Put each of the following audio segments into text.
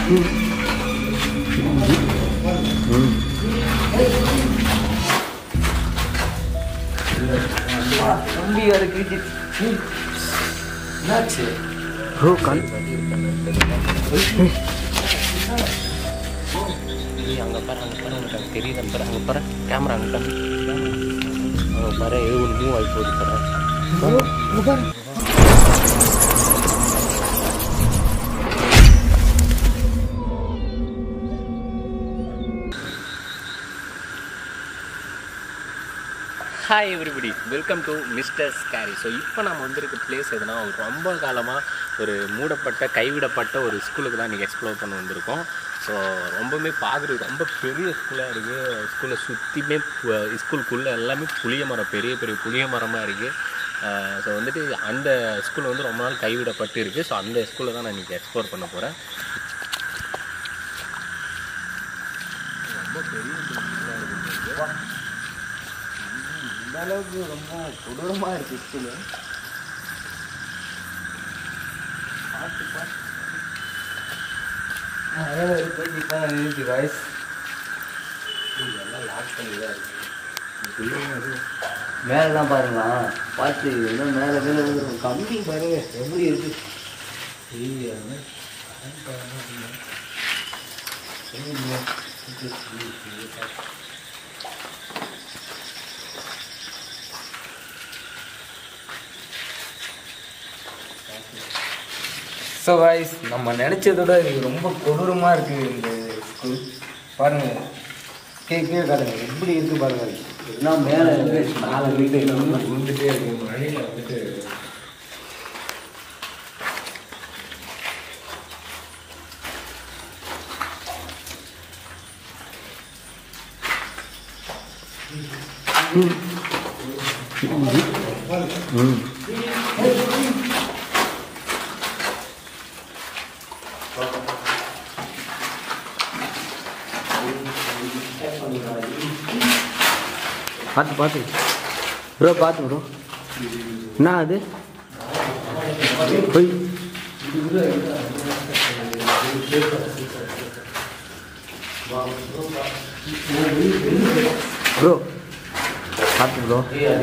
தம்பி வேற கிழிச்சு என்னாச்சு ப்ரோ கண் அங்கே பாரு அங்கே பாரு உனக்கு அங்கே தெரியுது அங்கே பாரு அங்கே பாரு கேமரா அங்கே பாரு அங்கே பாரு ஏதோ ஒரு மூவ் ஆகி போகுது பாரு hi everybody welcome to mister scary so இப்போ நம்ம வந்திருக்க பிளேஸ் எதுனா ஒரு ரொம்ப காலமாக ஒரு மூடப்பட்ட கைவிடப்பட்ட ஒரு ஸ்கூலுக்கு தான் இன்றைக்கி எக்ஸ்ப்ளோர் பண்ண வந்திருக்கோம் ஸோ ரொம்பவுமே பார்க்குறதுக்கு ரொம்ப பெரிய ஸ்கூலாக இருக்குது ஸ்கூலை சுற்றியுமே ஸ்கூலுக்குள்ளே எல்லாமே புளிய மரம் பெரிய பெரிய புளிய மரமாக இருக்குது ஸோ வந்துட்டு அந்த ஸ்கூல் வந்து ரொம்ப நாள் கைவிடப்பட்டு இருக்குது ஸோ அந்த ஸ்கூலை தான் நான் இன்றைக்கி எக்ஸ்ப்ளோர் பண்ண போகிறேன் ரொம்ப பெரிய ஸ்கூலாக இருக்குது இந்த அளவுக்கு ரொம்ப கொடூரமா இருக்கு ஸ்கூலு பார்த்து பார்த்து அதே மாதிரி போய் இப்போ நிறுத்தி வாய்ஸ் எல்லாம் லாக் பண்ணி தான் இருக்குது மேலெல்லாம் பாருங்களா பார்த்து எல்லாம் மேலே மேலே விழுந்துரும் கம்பி பாருங்க எப்படி இருக்கு ஸோ வாய்ஸ் நம்ம நினச்சதோட இது ரொம்ப கொடூரமாக இருக்குது இந்த ஸ்கூல் பாருங்க கே கீழே காட்டுங்க எப்படி இருக்கு பாருங்க எல்லாம் மேலே இருந்து மேலே வீட்டு எல்லாமே விழுந்துட்டே இருக்கு மழையில் வந்துட்டு பார்த்து பார்த்து ப்ரோ பார்த்து ப்ரோ என்ன அது போய் ப்ரோ பார்த்து ப்ரோ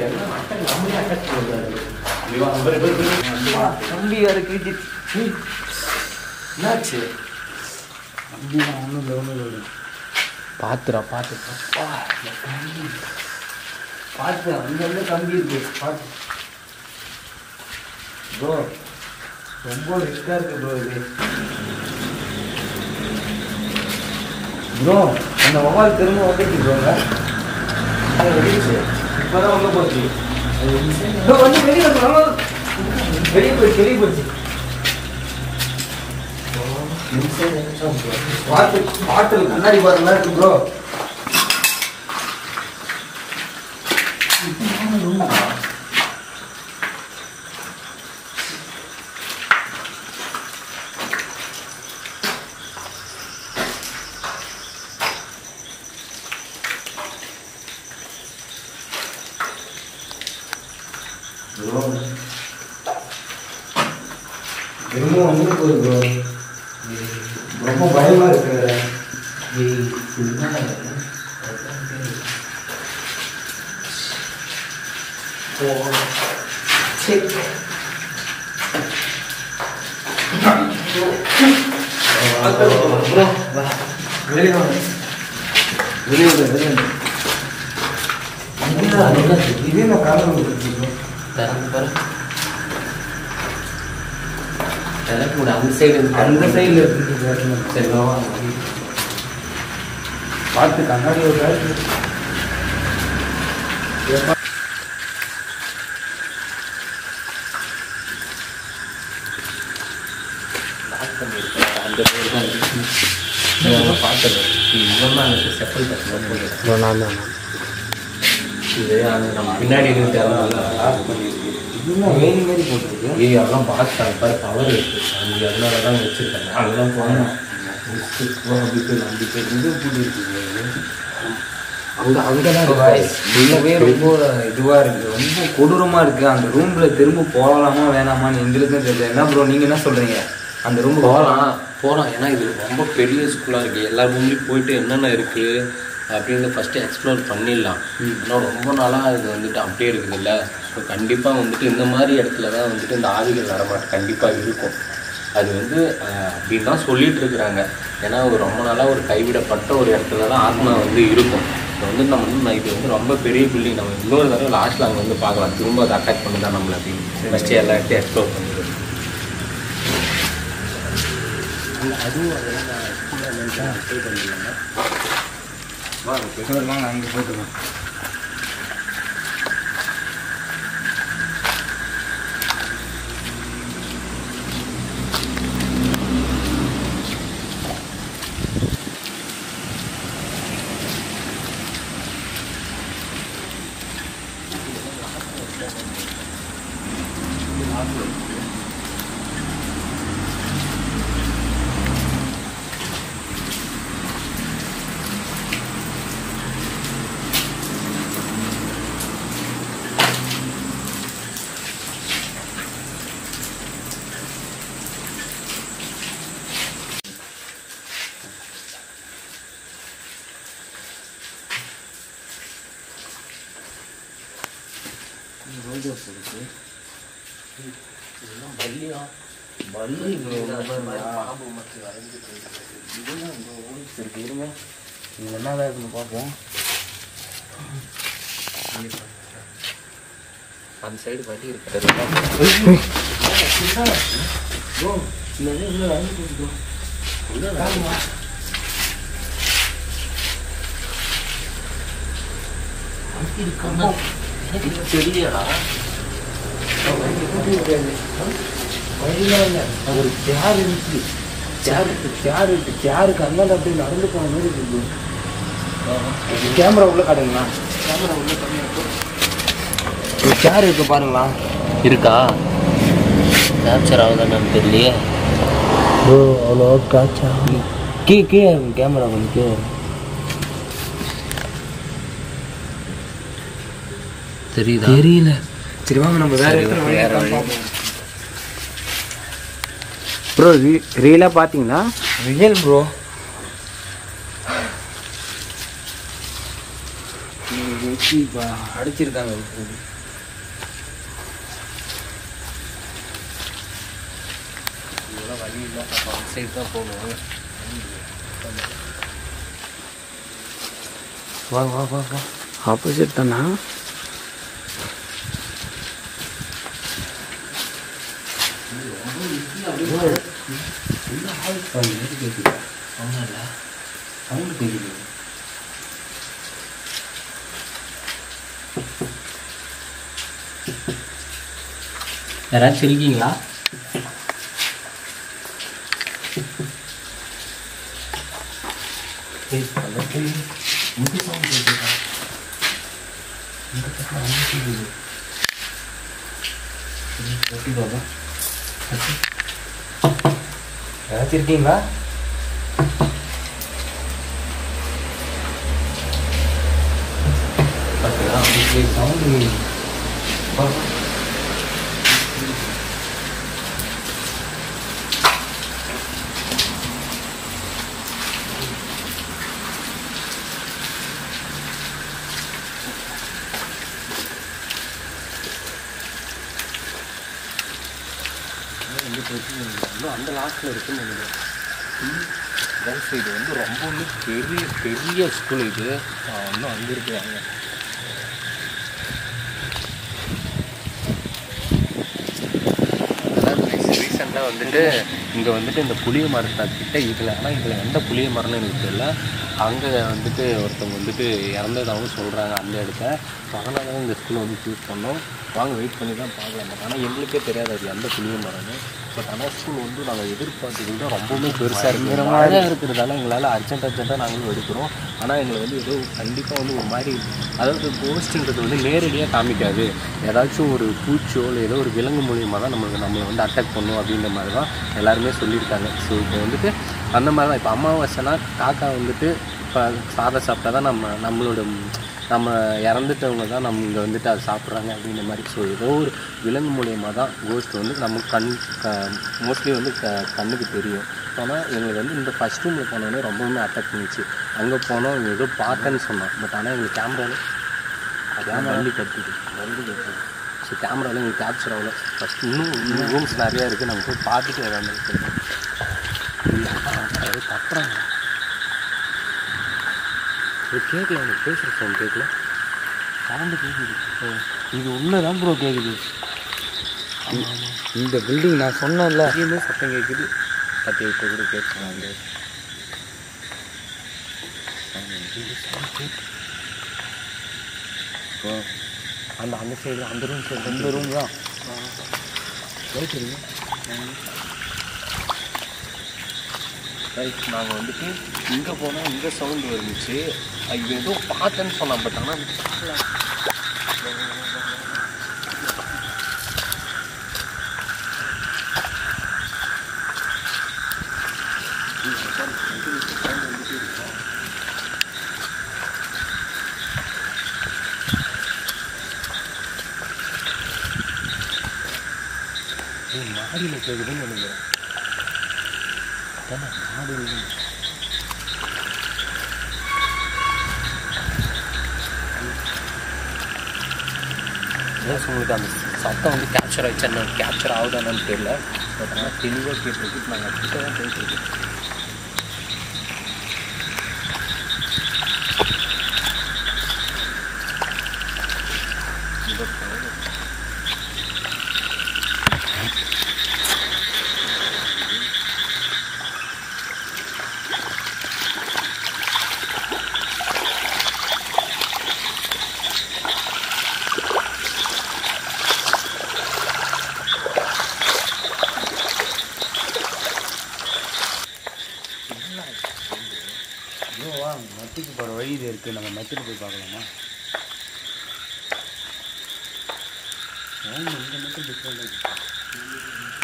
தம்பி வேற கிழிச்சு என்னாச்சு பார்த்துடா பார்த்து பார்த்து அங்கங்க கம்பி இருக்கு பார்த்து ப்ரோ ரொம்ப ரிஸ்காக இருக்கு ப்ரோ இது ப்ரோ அந்த மொபைல் திரும்ப வந்துட்டு ப்ரோங்க அது வெடிச்சு இப்போதான் உள்ள போச்சு ப்ரோ வந்து வெளியே வந்து வெளியே போச்சு வெளியே போச்சு பாட்டு பாட்டில் கண்ணாடி பாருங்களா இருக்கு ப்ரோ ப்ரோ திரும்ப வந்து போகுது ப்ரோ ரொம்ப பயமா இருக்கு வெளியே வெளியே வெளியே இது என்ன காரணம் இருக்கு திறந்து பாரு திறக்க முடியாது அந்த சைடு அந்த சைடில் இருக்கு சரி வா, வா. பார்த்து கண்ணாடி ஒரு காலத்து லாக் பண்ணியிருக்கேன் அந்த சைடு தான் இருக்கு பார்த்துருவேன் இவன் தான் எனக்கு செப்பல் கட்டணும் நான் தான் இது அது நம்ம பின்னாடி இருந்து திறந்தால லாக் பண்ணியிருக்கு இதுலாம் வேணி மாதிரி போட்டிருக்கு ஏய் அதெல்லாம் பார்த்தாங்க பாரு பவர் இருக்கு அது அதனால தான் வச்சிருக்காங்க அதெல்லாம் போனோம் நம்பிக்கை இது இப்படி இருக்குது அங்கே அங்கே தான் So guys, ரொம்பவே ரொம்ப இதுவா இருக்கு ரொம்ப கொடூரமா இருக்கு அந்த ரூம்ல திரும்ப போகலாமா வேணாமான்னு எங்களுக்கும் தெரியல என்ன ப்ரோ நீங்க என்ன சொல்றீங்க அந்த ரூம் போகலாம் போகலாம் ஏன்னா இது ரொம்ப பெரிய ஸ்கூலாக இருக்குது எல்லா ரூம்லேயும் போயிட்டு என்னென்ன இருக்குது அப்படின்னு ஃபஸ்ட்டு எக்ஸ்ப்ளோர் பண்ணிடலாம் இன்னும் ரொம்ப நாளாக இது வந்துட்டு அப்படியே இருக்குது இல்லை ஸோ கண்டிப்பாக வந்துட்டு இந்த மாதிரி இடத்துல தான் வந்துட்டு இந்த ஆவிகள் நடமாட்டம் கண்டிப்பாக இருக்கும் அது வந்து அஹ், அப்படின்னு தான் சொல்லிட்டு இருக்கிறாங்க ஏன்னா ஒரு ரொம்ப நாளாக ஒரு கைவிடப்பட்ட ஒரு இடத்துல தான் ஆத்மா வந்து இருக்கும் இப்போ வந்து நம்ம வந்து நான் இது வந்து ரொம்ப பெரிய பில்டிங் நம்ம இன்னொரு தடவை லாஸ்ட்டில் அங்கே வந்து பார்க்கலாம் திரும்ப அதை அட்டாக் பண்ணுதா நம்மளை அப்படின்னு ஃபஸ்ட்டு எல்லா இடத்தையும் எக்ஸ்ப்ளோர் பண்ணிடுவோம் அதுவும் அதெல்லாம் நான் ஸ்கூலில் நினச்சா அப்ளை பண்ணிடலாமா வாங்க வாங்க அங்கே போயிட்டு வாங்க இங்கே என்னதான் இருக்குன்னு பார்ப்போம் அந்த சைடு வழி இருக்கு தெரியலடா வழியில் இல்லை ஒரு சேர் இருந்துச்சு சேருக்கு சேர் இருக்கு சேருக்கு அந்தாண்ட அப்படியே நடந்து போன மாதிரி இருக்கு கேமரா உள்ள காட்டுங்களா கேமரா உள்ள சேர் இருக்கு பாருங்களா இருக்கா கேப்சர் ஆகுதான்னு தெரியலையே ப்ரோ அவ்வளோ காய்ச்சா கீ கீ கேமரா கொஞ்சம் கீழே இருக்கு. தெரியுதா தெரியல சரி வாங்க நம்ம வேற சரி, இடத்துல வேற வழி வழி. ப்ரோ ரீலாக பார்த்தீங்களா ரியல் ப்ரோ அடிச்சிருக்காங்க வழி இல்லை அந்த சைடு தான் போகணும் வா வா வா வா ஆப்போசிட் தானா யாராச்சும் இருக்கீங்களா யாராச்சும் இருக்கீங்களா சவுண்டு இன்னும் அந்த லாஸ்ட்டில் இருக்குன்னு நினைக்கிறேன் கேர்ள்ஸ் இது வந்து ரொம்பவுமே பெரிய பெரிய ஸ்கூல் இது ஆஹ் இன்னும் அங்கே இருக்குவாங்க ரீசெண்டாக வந்துட்டு இங்கே வந்துட்டு இந்த புளிய மரத்துக்கிட்ட இதில் ஆனால் இதில் எந்த புளிய மரம்னு எனக்கு தெரியல அங்கே வந்துட்டு ஒருத்தவங்க வந்துட்டு இறந்ததாகவும் சொல்கிறாங்க அந்த இடத்த ஸோ அதனால தான் இந்த ஸ்கூலை வந்து சூஸ் பண்ணோம் வாங்க வெயிட் பண்ணி தான் பார்க்கலாம் பட் ஆனால் எங்களுக்கே தெரியாது அது எந்த புளிய மரம்னு பட் ஆனால் ஸ்கூல் வந்து நாங்கள் எதிர்பார்த்தது விட ரொம்பவுமே பெருசாக இருக்கிற மாதிரி இருக்கிறதால எங்களால் அர்ஜென்ட் அர்ஜென்ட்டாக நாங்களும் எடுக்கிறோம் ஆனால் எங்களை வந்து ஏதோ கண்டிப்பாக வந்து ஒரு மாதிரி அதாவது கோஸ்ட்ன்றது வந்து நேரடியாக காமிக்காது ஏதாச்சும் ஒரு பூச்சியோ இல்லை ஏதோ ஒரு விலங்கு மூலியமாக தான் நம்மளுக்கு நம்மளை வந்து அட்டாக் பண்ணும் அப்படின்ற மாதிரி தான் எல்லாருமே சொல்லியிருக்காங்க ஸோ இப்போ வந்துட்டு அந்த மாதிரி தான் இப்போ அமாவாசைனா காக்கா வந்துட்டு இப்போ சாதம் சாப்பிட்டா தான் நம்ம நம்மளோட நம்ம இறந்துட்டவங்க தான் நம்ம இங்கே வந்துட்டு அதை சாப்பிட்றாங்க அப்படின்ற மாதிரி ஸோ ஏதோ ஒரு விலங்கு மூலியமாக தான் கோஸ்ட் வந்து நம்ம கண் க மோஸ்ட்லி வந்து க கண்ணுக்கு தெரியும் ஆனால் எங்களுக்கு வந்து இந்த ஃபஸ்ட் ரூமில் போனோடனே ரொம்பவுமே அட்டாக் பண்ணிச்சு அங்கே போனோம் இங்கே ஏதோ பார்த்தேன்னு சொன்னோம் பட் ஆனால் எங்களுக்கு கேமராவில் அதான் வண்டி கட்டுது வண்டி கட்டுது ஸோ கேமராவில் எங்களுக்கு கேப்சர் ஆகல ஃபஸ்ட் இன்னும் இன்னும் ரூம்ஸ் நிறையா இருக்குது நம்ம போய் பார்த்துட்டு வராமல் கட்டுறாங்க இது கேட்கல எனக்கு பேசுகிற சவுண்ட் கேட்கல சவுண்டு கேட்குது இது உள்ளே தான் ப்ரோ கேட்குது இந்த பில்டிங் நான் சொன்னேன்ல அங்கேயுமே சத்தம் கேட்குது பத்து இப்போ கூட கேட்குறாங்க அந்த அந்த சைடு அந்த ரூம் சைடு இந்த ரூம் தான் ரைட் இருங்க ரைட் நாங்கள் வந்துட்டு இங்கே போனால் இங்கே சவுண்டு வந்துச்சு இது ஏதோ பார்த்தேன்னு சொன்னான் பட் ஆனால் மாடியில் கேட்குதுன்னு நினைக்கிறேன் அதான் மாடியில் எஸ் உங்களுக்கு அந்த சத்தம் வந்து கேப்சர் ஆயிடுச்சு என்ன கேப்சர் ஆகுதானு தெரியல பட் ஆனால் தெளிவாக கேட்டிருக்கு நாங்கள் கிட்ட தான் போயிட்டுருக்கோம் ஐயோ வா மத்திக்கு போகிற வழி இது இருக்குது நம்ம மத்திட்டு போய் பார்க்கலாமா சவுண்ட் இங்கே மட்டும் டிஃப்ரெண்டாக இருக்கு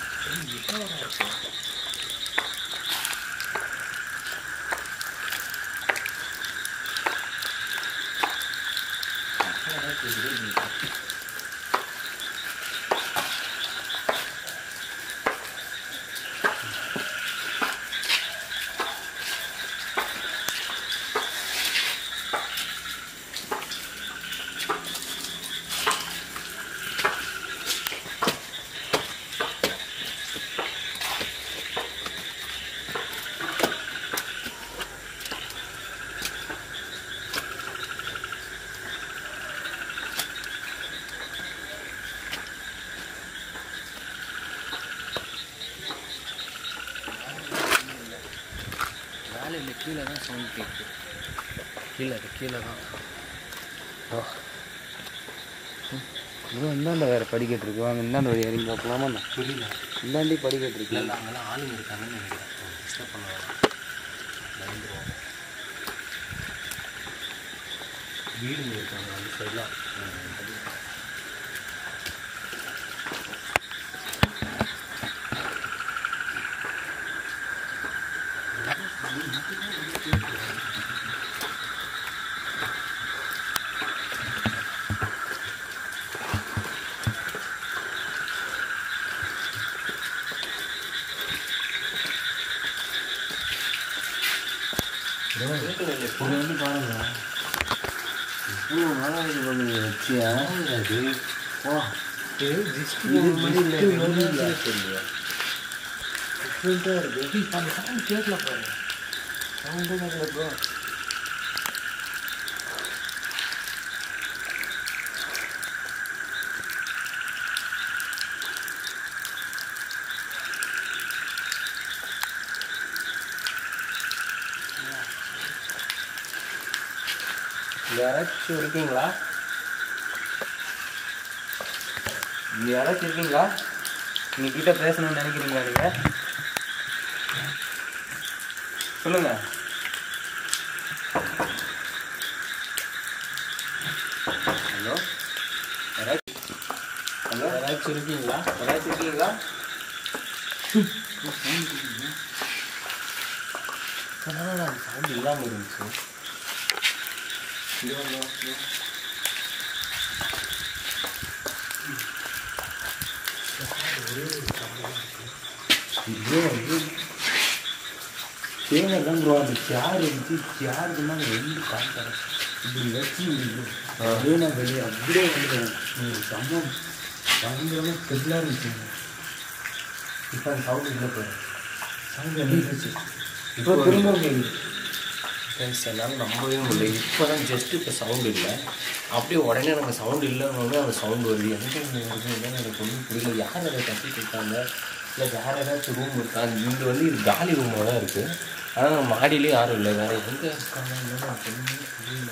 மேலே இல்லை கீழே தான் சவுண்ட் கேட்குது கீழே அது கீழே தான் ப்ரோ இந்தாண்ட வேறு படிக்கட்டு இருக்கு வாங்க இந்தாண்ட வழி இறங்கி பார்க்கலாமா புரியல இந்தாண்டி படிக்கட்டு இருக்கு இல்லை அங்கெல்லாம் ஆளுங்க இருக்காங்கன்னு நினைக்கிறேன் டிஸ்டர்ப் பண்ண வேணாம் பயந்துருவாங்க வீடுங்க இருக்காங்க அந்த சைட்லாம் இது வந்து பாருங்க இவ்வளோ நாளாக இது பண்ணி வச்சியா அது வா யாராச்சும் இருக்கீங்களா இங்கே யாராச்சும் இருக்கீங்களா நீங்கள் கிட்ட பேசணும்னு நினைக்கிறீங்களா நீங்கள் சொல்லுங்க ஹலோ யாராச்சும் ஹலோ யாராச்சும் இருக்கீங்களா யாராச்சும் இருக்கீங்களா சவுண்ட் இல்லாமல் இருந்துச்சு இதே வந்து தேனை தான் ப்ரோ அந்த சேர் இருந்துச்சு சேருக்கு மேலே ரெண்டு காட்டாரு இப்படி வச்சு தேனை வெளியே அப்படியே வந்து சம்பவம் பயங்கரமாக ஸ்டெபிளாக இருந்துச்சுங்க இப்போ அந்த சவுண்ட் இல்லை போய் சவுண்ட் இருந்துச்சு இப்போ திரும்ப கேட்குது ஃப்ரெண்ட்ஸ் என்னால் நம்பவே முடியல இப்போ தான் ஜஸ்ட் இப்போ சவுண்ட் இல்லை அப்படியே உடனே எனக்கு சவுண்ட் இல்லைன்னு அந்த சவுண்ட் வருது எனக்கு இங்கே வருது என்னன்னு எனக்கு ஒன்றும் புரியல யார் அதை கட்டி கொடுத்தாங்க இல்லை வேறு ஏதாச்சும் ரூம் இருக்கா இங்கே வந்து இது காலி ரூமாக தான் இருக்குது ஆனால் மாடியிலே யாரும் இல்லை வேறு எங்கே இருக்காங்க என்னன்னு எனக்கு ஒன்றுமே புரியல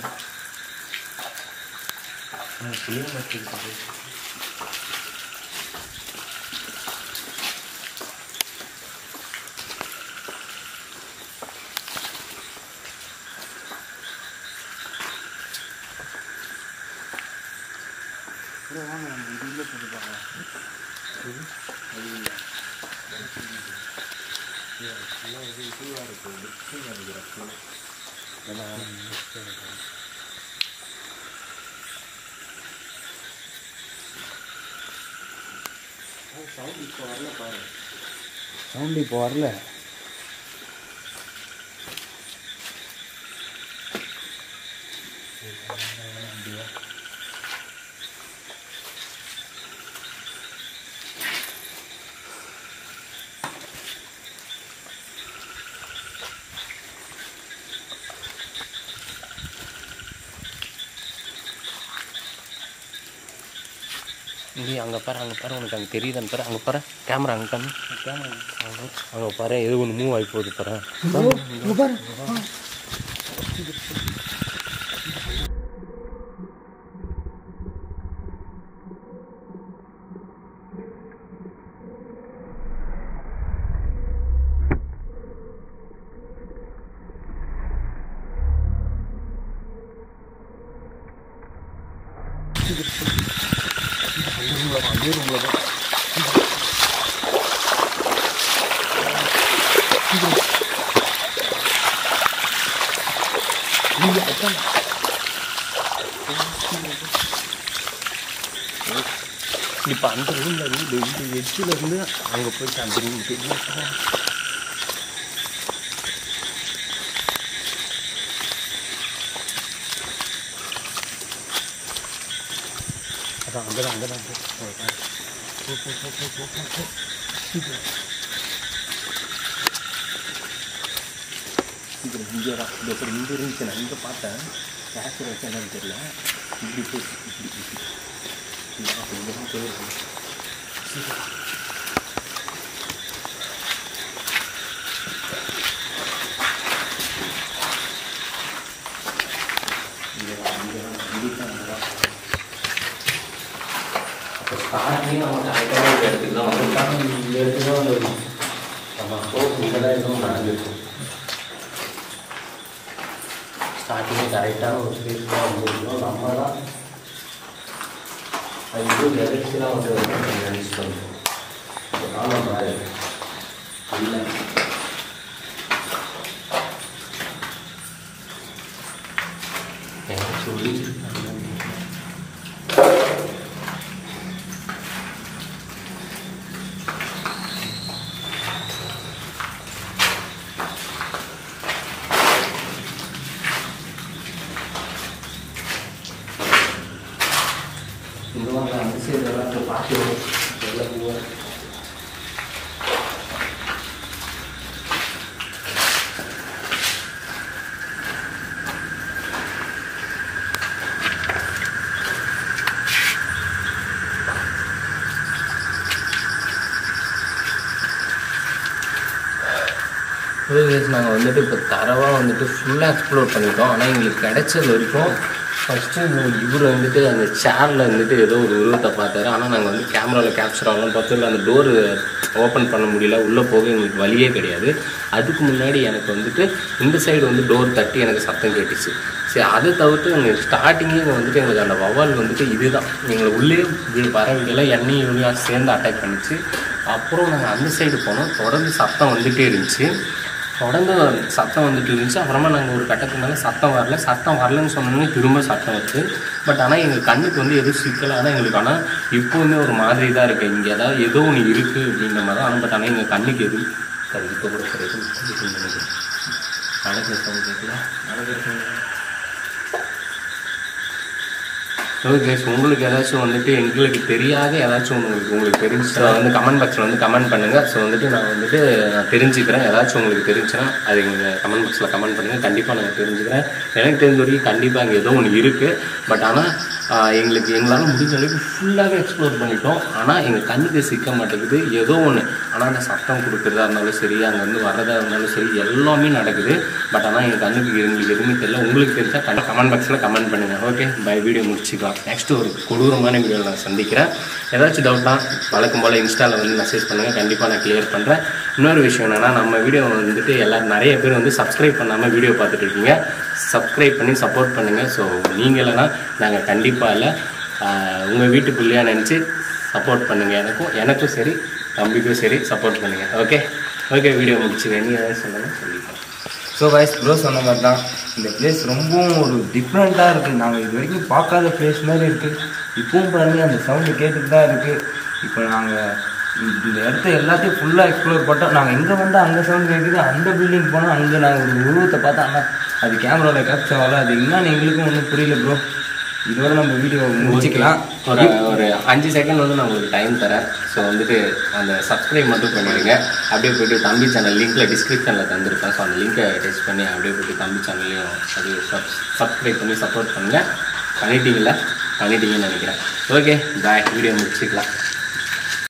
எனக்கு புரிய மாட்டேங்குது சவுண்ட் இப்போ வரல இங்கே அங்கே பாரு அங்கே பாரு உனக்கு அங்கே தெரியுதான்னு பாரு அங்கே பாரு கேமரா அங்கே கண்ணு கேமரா அங்கே பாரு எது ஒன்று மூவ் ஆகி போகுது பாரு இங்க பாரு இப்போ அந்த ரூமில் இருந்து இந்த எட்ஜில் இருந்து அங்கே போயிட்டு அந்த ரூமுக்கு அதான் அங்கே தான் அங்கே தான் போ போ, போ, போ, போ, போ, போ, போ. சீக்கிரம் சீக்கிரம் இங்கே தான் இந்த சரி இங்கே இருந்துச்சு நான் இங்கே பார்த்தேன் கேஷர் வச்சு என்னன்னு தெரியல இப்படி போய் இப்படி இப்படி இங்கே தான் இங்கே தான் போயிருக்கு சீக்கிரம் இங்கே தான் இங்கே தான் இங்கே தான் இங்கே தான் அப்போ ஸ்டார்டிங் நம்ம கரெக்டான ஒரு இடத்துக்கு தான் வந்து இந்த இடத்துல தான் வந்து நம்ம போக்கு இதெல்லாம் எதுவும் நடந்துருக்கும் ஸ்டார்டிங் கரெக்டான ஒரு ஸ்பேஸ் தான் வந்துருக்கோம் நம்ம தான் அது இது எதிர்த்துலாம் வந்து நினச்சிட்டு வந்தோம் ஆமாம் பாரு இல்லை எனக்கு சொல்லி இந்த மாதிரி அந்த சைடு எல்லாம் பார்த்து எல்லாம் போவேன் நாங்கள் வந்துட்டு இப்போ தரவாக வந்துட்டு ஃபுல்லாக எக்ஸ்ப்ளோர் பண்ணிட்டோம் ஆனால் எங்களுக்கு கிடைச்சது வரைக்கும் ஃபஸ்ட்டு இவர் வந்துட்டு அந்த சேரில் வந்துட்டு ஏதோ ஒரு உருவத்தை பார்த்தாரு ஆனால் நாங்கள் வந்து கேமராவில் கேப்சர் ஆகலாம் பார்த்தோம் இல்லை அந்த டோரு ஓப்பன் பண்ண முடியல உள்ளே போக எங்களுக்கு வழியே கிடையாது அதுக்கு முன்னாடி எனக்கு வந்துட்டு இந்த சைடு வந்து டோர் தட்டி எனக்கு சத்தம் கேட்டுச்சு சரி அதை தவிர்த்து எங்களுக்கு ஸ்டார்டிங்கே வந்துட்டு எங்களுக்கு அந்த வவால் வந்துட்டு இதுதான் எங்களை உள்ளே வி- வர விடல எண்ணெய் இவங்க சேர்ந்து அட்டாக் பண்ணிச்சு அப்புறம் நாங்கள் அந்த சைடு போனோம் தொடர்ந்து சத்தம் வந்துகிட்டே இருந்துச்சு தொடர்ந்து சத்தம் வந்துட்டு இருந்துச்சு அப்புறமா நாங்கள் ஒரு கட்டத்துக்கு மேலே சத்தம் வரல சத்தம் வரலன்னு சொன்னோன்னே திரும்ப சத்தம் வருது பட் ஆனால் எங்கள் கண்ணுக்கு வந்து எதுவும் சிக்கல ஆனால் எங்களுக்கு ஆனால் இப்போவுமே ஒரு மாதிரி தான் இருக்குது இங்கே ஏதாவது ஏதோ ஒன்று இருக்குது அப்படின்ற மாதிரி தான் ஆனால் பட் ஆனால் எங்கள் கண்ணுக்கு எதுவும் சரி இப்போ கூட கிடையாது நடக்கிற சவுண்ட் கேட்கல நடக்கிற சவுண்ட் ஓகே ஸோ உங்களுக்கு ஏதாச்சும் வந்துட்டு எங்களுக்கு தெரியாத ஏதாச்சும் உங்களுக்கு உங்களுக்கு தெரிஞ்சு ஸோ வந்து கமெண்ட் பாக்ஸில் வந்து கமெண்ட் பண்ணுங்கள் ஸோ வந்துட்டு நான் வந்துட்டு நான் தெரிஞ்சுக்கிறேன் ஏதாச்சும் உங்களுக்கு தெரிஞ்சுன்னா அது எங்கள் கமெண்ட் பாக்ஸில் கமெண்ட் பண்ணுங்கள் கண்டிப்பாக நான் தெரிஞ்சுக்கிறேன் எனக்கு தெரிஞ்ச வரைக்கும் கண்டிப்பாக அங்கே ஏதோ ஒன்று இருக்குது பட் ஆனால் எங்களுக்கு எங்களால் முடிஞ்ச அளவுக்கு ஃபுல்லாகவே எக்ஸ்ப்ளோர் பண்ணிட்டோம் ஆனால் எங்கள் கண்ணுக்கு சிக்க மாட்டேங்குது ஏதோ ஒன்று ஆனால் அந்த சத்தம் கொடுக்குறதா இருந்தாலும் சரி அங்கே வந்து வர்றதா இருந்தாலும் சரி எல்லாமே நடக்குது பட் ஆனால் எங்கள் கண்ணுக்கு எங்களுக்கு எதுவுமே தெரியல உங்களுக்கு தெரிஞ்சால் கண்டிப்பாக கமெண்ட் பாக்ஸில் கமெண்ட் பண்ணுங்கள் ஓகே பை வீடியோ முடிச்சுக்கலாம் நெக்ஸ்ட்டு ஒரு கொடூரமான வீடியோவில் நான் சந்திக்கிறேன் ஏதாச்சும் டவுட்னா வழக்கம் போல் இன்ஸ்டாவில் வந்து மெசேஜ் பண்ணுங்கள் கண்டிப்பாக நான் கிளியர் பண்ணுறேன் இன்னொரு விஷயம் என்னென்னா நம்ம வீடியோ வந்துட்டு எல்லாரும் நிறைய பேர் வந்து சப்ஸ்கிரைப் பண்ணாமல் வீடியோ பார்த்துட்டு இருக்கீங்க சப்ஸ்கிரைப் பண்ணி சப்போர்ட் பண்ணுங்கள் ஸோ நீங்கள் இல்லைன்னா நாங்கள் கண்டிப்பாக இல்லை உங்கள் வீட்டு பிள்ளையாக நினச்சி சப்போர்ட் பண்ணுங்கள் எனக்கும் எனக்கும் சரி தம்பிக்கும் சரி சப்போர்ட் பண்ணுங்கள் ஓகே ஓகே வீடியோ முடிச்சுக்க நீ ஏதாவது சொல்லணும் சொல்லிக்கலாம் ஸோ வைஸ் ப்ரோ சொன்ன மாதிரி தான் இந்த பிளேஸ் ரொம்பவும் ஒரு டிஃப்ரெண்ட்டாக இருக்குது நாங்கள் இது வரைக்கும் பார்க்காத பிளேஸ் மாதிரி இருக்குது இப்பவும் பாருங்க அந்த சவுண்டு கேட்டுட்டு தான் இருக்குது இப்போ நாங்கள் இந்த இடத்த எல்லாத்தையும் ஃபுல்லாக எக்ஸ்ப்ளோர் பண்ணிட்டோம் நாங்கள் எங்கே வந்தால் அங்கே சவுண்ட் கேட்குது அந்த பில்டிங் போனால் அங்கே நாங்கள் ஒரு உருவத்தை பார்த்தா ஆனால் அது கேமராவில் கேப்சர் ஆகல அது என்னன்னு எங்களுக்கும் ஒன்றும் புரியல ப்ரோ இதோட நம்ம வீடியோ முடிச்சுக்கலாம் ஒரு ஒரு அஞ்சு செகண்ட் வந்து நான் உங்களுக்கு டைம் தரேன் ஸோ வந்துட்டு அந்த சப்ஸ்கிரைப் மட்டும் பண்ணிடுங்க அப்படியே போயிட்டு தம்பி சேனல் லிங்க்கில் டிஸ்கிரிப்ஷனில் தந்திருப்பேன் ஸோ அந்த லிங்கை டெஸ்ட் பண்ணி அப்படியே போயிட்டு தம்பி சேனல்லையும் அது சப் சப்ஸ்கிரைப் பண்ணி சப்போர்ட் பண்ணுங்கள் பண்ணிட்டீங்களா பண்ணிட்டீங்கன்னு நினைக்கிறேன் ஓகே பாய் வீடியோ முடிச்சுக்கலாம்